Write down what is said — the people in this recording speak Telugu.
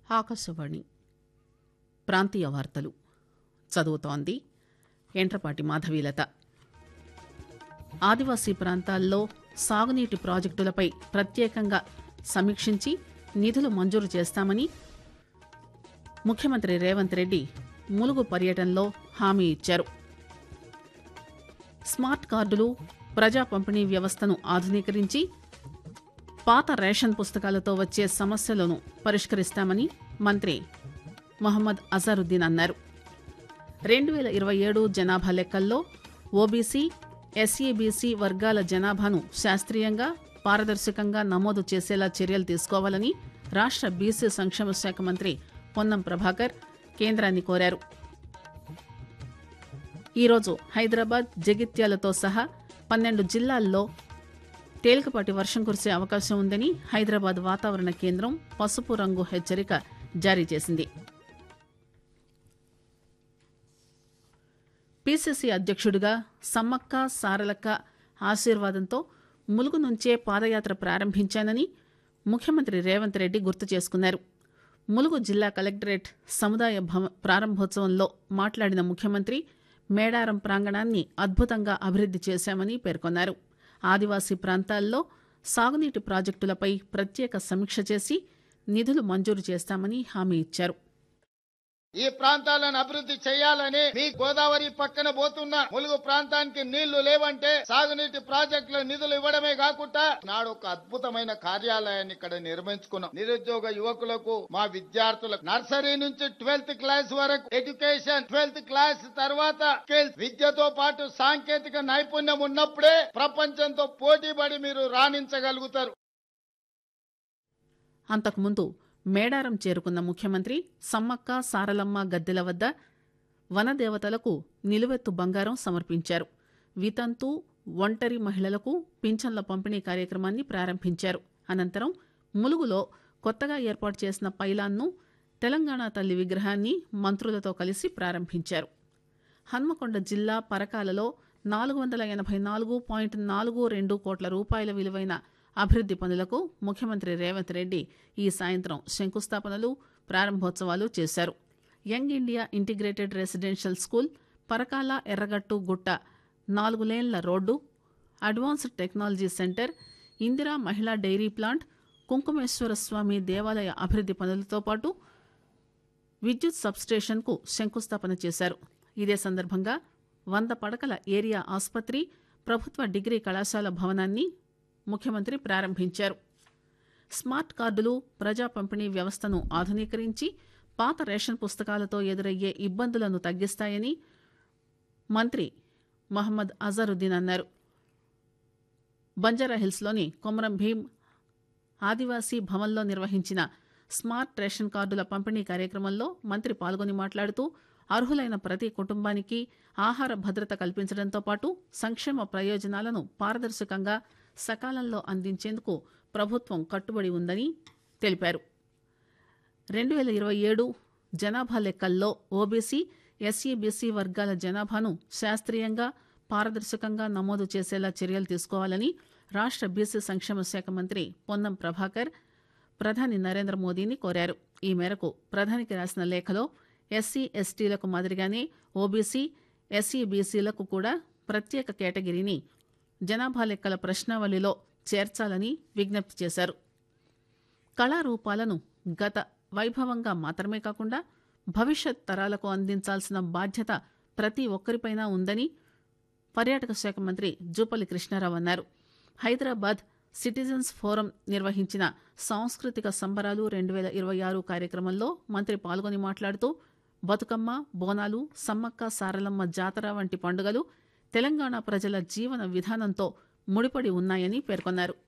ఆకాశవాణి ప్రాంతీయ వార్తలు చదువుతోంది ఎంట్రపాటి మాధవీలత ఆదివాసీ ప్రాంతాల్లో సాగునీటి ప్రాజెక్టులపై ప్రత్యేకంగా సమీక్షించి నిధులు మంజూరు చేస్తామని ముఖ్యమంత్రి రేవంత్ రెడ్డి ములుగు పర్యటనలో హామీ ఇచ్చారు స్మార్ట్ కార్డులు ప్రజా పంపిణీ వ్యవస్థను ఆధునీకరించి పాత రేషన్ పుస్తకాలతో వచ్చే సమస్యలను పరిష్కరిస్తామని మంత్రి మొహమ్మద్ అజారుద్దీన్ అన్నారు రెండు వేల ఇరవై ఏడు జనాభా లెక్కల్లో ఓబీసీ ఎస్ఈబీసీ వర్గాల జనాభాను శాస్త్రీయంగా పారదర్శకంగా నమోదు చేసేలా చర్యలు తీసుకోవాలని రాష్ట్ర బీసీ సంక్షేమ శాఖ మంత్రి పొన్నం ప్రభాకర్ కేంద్రాన్ని కోరారు ఈరోజు హైదరాబాద్ జగిత్యాలతో సహా పన్నెండు జిల్లాల్లో తేలికపాటి వర్షం కురిసే అవకాశం ఉందని హైదరాబాద్ వాతావరణ కేంద్రం పసుపు రంగు హెచ్చరిక జారీ చేసింది పీసీసీ అధ్యక్షుడిగా సమ్మక్క సారలక్క ఆశీర్వాదంతో ములుగు నుంచే పాదయాత్ర ప్రారంభించానని ముఖ్యమంత్రి రేవంత్ రెడ్డి గుర్తు చేసుకున్నారు ములుగు జిల్లా కలెక్టరేట్ సముదాయ భవ ప్రారంభోత్సవంలో మాట్లాడిన ముఖ్యమంత్రి మేడారం ప్రాంగణాన్ని అద్భుతంగా అభివృద్ది చేశామని పేర్కొన్నారు ఆదివాసీ ప్రాంతాల్లో సాగునీటి ప్రాజెక్టులపై ప్రత్యేక సమీక్ష చేసి నిధులు మంజూరు చేస్తామని హామీ ఇచ్చారు ఈ ప్రాంతాలను అభివృద్ధి చేయాలని మీ గోదావరి పక్కన పోతున్న ములుగు ప్రాంతానికి నీళ్లు లేవంటే సాగునీటి ప్రాజెక్టుల నిధులు ఇవ్వడమే కాకుండా నాడు ఒక అద్భుతమైన కార్యాలయాన్ని ఇక్కడ నిర్మించుకున్నాం నిరుద్యోగ యువకులకు మా విద్యార్థులకు నర్సరీ నుంచి ట్వెల్త్ క్లాస్ వరకు ఎడ్యుకేషన్ ట్వెల్త్ క్లాస్ తర్వాత స్కిల్స్ విద్యతో పాటు సాంకేతిక నైపుణ్యం ఉన్నప్పుడే ప్రపంచంతో పోటీపడి మీరు రాణించగలుగుతారు అంతకుముందు మేడారం చేరుకున్న ముఖ్యమంత్రి సమ్మక్క సారలమ్మ గద్దెల వద్ద వనదేవతలకు నిలువెత్తు బంగారం సమర్పించారు వితంతు ఒంటరి మహిళలకు పింఛన్ల పంపిణీ కార్యక్రమాన్ని ప్రారంభించారు అనంతరం ములుగులో కొత్తగా ఏర్పాటు చేసిన పైలాన్ను తెలంగాణ తల్లి విగ్రహాన్ని మంత్రులతో కలిసి ప్రారంభించారు హన్మకొండ జిల్లా పరకాలలో నాలుగు వందల ఎనభై నాలుగు పాయింట్ నాలుగు రెండు కోట్ల రూపాయల విలువైన అభివృద్ది పనులకు ముఖ్యమంత్రి రేవంత్ రెడ్డి ఈ సాయంత్రం శంకుస్థాపనలు ప్రారంభోత్సవాలు చేశారు young India integrated residential school Parakala Erragattu Gutta నాలుగు లేన్ల road advanced technology centre Indira Mahila dairy plant Kunkumeshwara స్వామి దేవాలయ అభివృద్ది పనులతో పాటు విద్యుత్ సబ్స్టేషన్కు శంకుస్థాపన చేశారు ఇదే సందర్భంగా వంద పడకల ఏరియా ఆసుపత్రి ప్రభుత్వ డిగ్రీ కళాశాల భవనాన్ని ముఖ్యమంత్రి ప్రారంభించారు స్మార్ట్ కార్డులు ప్రజా పంపిణీ వ్యవస్థను ఆధునీకరించి పాత రేషన్ పుస్తకాలతో ఎదురయ్యే ఇబ్బందులను తగ్గిస్తాయని మంత్రి మహమ్మద్ అజరుద్దీన్ అన్నారు బంజారాహిల్స్లోని కొమరం భీం ఆదివాసీ భవన్లో నిర్వహించిన స్మార్ట్ రేషన్ కార్డుల పంపిణీ కార్యక్రమంలో మంత్రి పాల్గొని మాట్లాడుతూ అర్హులైన ప్రతి కుటుంబానికి ఆహార భద్రత కల్పించడంతో పాటు సంక్షేమ ప్రయోజనాలను పారదర్శకంగా సకాలంలో అందించేందుకు ప్రభుత్వం కట్టుబడి ఉందని తెలిపారు రెండు వేల ఇరవై ఏడు జనాభా లెక్కల్లో ఓబీసీ ఎస్ఈబీసీ వర్గాల జనాభాను శాస్త్రీయంగా పారదర్శకంగా నమోదు చేసేలా చర్యలు తీసుకోవాలని రాష్ట్ర బీసీ సంక్షేమ శాఖ మంత్రి పొన్నం ప్రభాకర్ ప్రధాని నరేంద్ర మోదీని కోరారు ఈ మేరకు ప్రధానికి రాసిన లేఖలో ఎస్సీ ఎస్టీలకు మాదిరిగానే ఓబీసీ ఎస్ఈబీసీలకు కూడా ప్రత్యేక కేటగిరీని జనాభా లెక్కల ప్రశ్నావళిలో చేర్చాలని విజ్ఞప్తి చేశారు కళారూపాలను గత వైభవంగా మాత్రమే కాకుండా భవిష్యత్ తరాలకు అందించాల్సిన బాధ్యత ప్రతి ఒక్కరిపైన ఉందని పర్యాటక శాఖ మంత్రి జూపల్లి కృష్ణారావు అన్నారు హైదరాబాద్ సిటిజన్స్ ఫోరం నిర్వహించిన సాంస్కృతిక సంబరాలు రెండు వేల ఇరవై ఆరు కార్యక్రమంలో మంత్రి పాల్గొని మాట్లాడుతూ బతుకమ్మ బోనాలు సమ్మక్క సారలమ్మ జాతర వంటి పండుగలు తెలంగాణ ప్రజల జీవన విధానంతో ముడిపడి ఉన్నాయని పేర్కొన్నారు